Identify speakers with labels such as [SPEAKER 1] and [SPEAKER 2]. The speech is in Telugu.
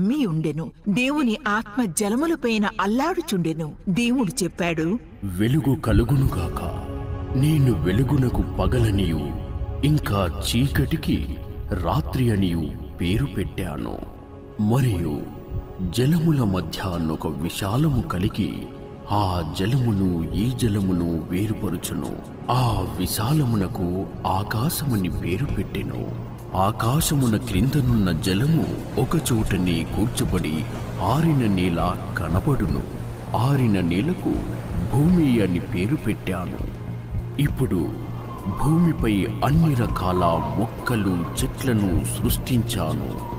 [SPEAKER 1] కమ్మి ఉండెను దేవుని ఆత్మ జలములపైన అల్లాడుచుండెను దేవుడు చెప్పాడు
[SPEAKER 2] వెలుగు కలుగునుగాక నేను వెలుగునకు పగలనియు ఇంకా చీకటికి రాత్రి అనియు పేరు పెట్టాను మరియు జలముల మధ్య ఒక విశాలము కలిగి ఆ జలమును ఈ జలమును వేరుపరుచును ఆ విశాలమునకు ఆకాశమని పేరు పెట్టెను ఆకాశమున క్రిందనున్న జలము ఒక చోటనే కూర్చబడి ఆరిన నేల కనబడును ఆరిన నేలకు భూమి అని పేరు పెట్టాను ఇప్పుడు భూమిపై అన్ని రకాల మొక్కలు చెట్లను సృష్టించాను